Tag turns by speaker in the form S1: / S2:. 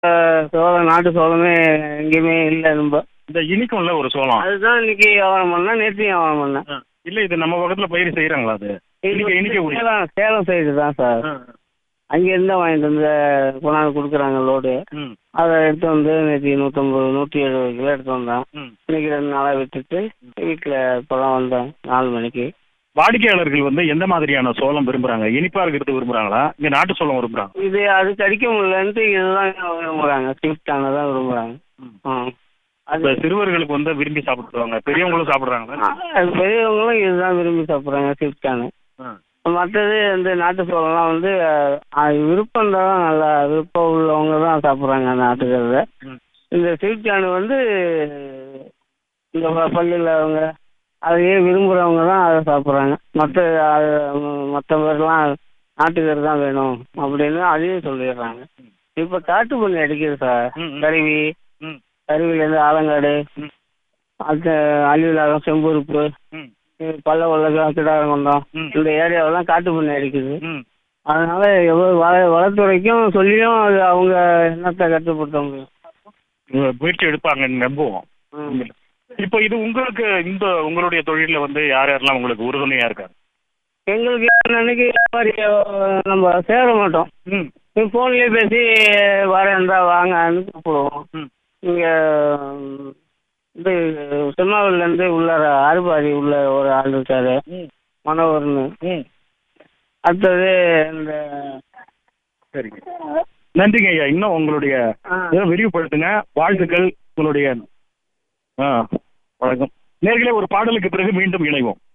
S1: சோளம் நாட்டு சோளமே எங்கேயுமே இல்லை ரொம்ப
S2: இந்த இனிக்கும்ல ஒரு சோளம்
S1: அதுதான் இன்னைக்கு வியாபாரம் பண்ணேன் நேற்று வியாபாரம் பண்ணேன்
S2: ஆ. இல்ல இது நம்ம பக்கத்துல பயிர் செய்யறாங்களா அது இனிக்க இனிக்க கூடிய
S1: சேலம் சேலம் சைடு தான் சார்
S2: ஆ.
S1: அங்கேருந்து வாங்கிட்டு வந்து கொண்டாந்து கொடுக்குறாங்க லோடு
S2: ம்
S1: அதை எடுத்து வந்து நேற்று நூற்றம்பது நூற்றி எழுபது கிலோ எடுத்து வந்தேன்
S2: ம்
S1: இன்னைக்கு ரெண்டு நாளாக விட்டுட்டு வீட்டில் இப்போ தான் வந்தேன் நாலு மணிக்கு
S2: வாடிக்கையாளர்கள் வந்து எந்த மாதிரியான சோளம் விரும்புறாங்க இனிப்பா இருக்கிறது விரும்புறாங்களா இங்க நாட்டு சோளம் விரும்புறாங்க
S1: இது அது கடிக்க முடியலன்ட்டு இதுதான் விரும்புகிறாங்க ஸ்விஃப்ட் தான் விரும்புகிறாங்க ஆ அது
S2: இப்ப சிறுவர்களுக்கு வந்து விரும்பி சாப்பிடுவாங்க பெரியவங்களும் சாப்பிடுறாங்களா
S1: அது பெரியவங்களும் இதுதான் விரும்பி சாப்பிட்றாங்க ஸ்விஃப்டானு
S2: ஆ.
S1: மற்றது இந்த நாட்டு சோளம்லாம் வந்து அஹ், விருப்பம் தான் நல்லா விருப்பம் உள்ளவங்க தான் சாப்பிட்றாங்க நாட்டுக்கிறத
S2: ம்.
S1: இந்த ஸ்வீட் வந்து இந்த ப- பள்ளியில் அவங்க அதையே விரும்புகிறவங்க தான் அதை சாப்பிட்றாங்க மற்ற மற்ற பேர்லாம் நாட்டுக்கறி தான் வேணும் அப்படின்னு அதையும் சொல்லிடுறாங்க இப்போ காட்டு பண்ணி அடிக்குது சார்
S2: ம், ம்.
S1: கருவி
S2: ம்
S1: கருவிலேருந்து ஆலங்காடு
S2: ம்.
S1: அது அழிவிலாகம் செம்புருப்பு
S2: ம்
S1: பல்ல உள்ளகம் கிடாரங்குண்டம்
S2: ம்.
S1: இந்த ஏரியாவெல்லாம் காட்டு பண்ணி அடிக்குது
S2: ம்
S1: அதனால எவ்வளோ வள வளத்துறைக்கும் சொல்லியும் அது அவங்க என்னத்தை கட்டுப்படுத்த முடியும்
S2: இவங்க முயற்சி எடுப்பாங்கன்னு நம்புவோம்
S1: ம்.
S2: இப்போ இது உங்களுக்கு இந்த உங்களுடைய தொழில்ல வந்து யார் யாரெல்லாம் உங்களுக்கு உறுதுணையா இருக்காங்க
S1: எங்களுக்கு அன்னைக்கு மாதிரி அஹ், நம்ம சேர மாட்டோம்
S2: ம்
S1: ஃபோன்லேயே பேசி வரேன்டா வாங்கன்னு கூப்பிடுவோம்
S2: ம்
S1: இங்கே இது திருநாவூர்லேருந்து உள்ளார ஆறுபாடி உள்ள ஒரு ஆள் இருக்காரு
S2: ம்
S1: மனோகர்னு
S2: ம்
S1: அடுத்தது இந்த
S2: சரிங்க நன்றிங்க ஐயா இன்னும் உங்களுடைய
S1: ஆ.
S2: இதை விரிவுபடுத்துங்க வாழ்த்துக்கள் உங்களுடைய ஆ வணக்கம் நேர்களே ஒரு பாடலுக்கு பிறகு மீண்டும் இணைவோம்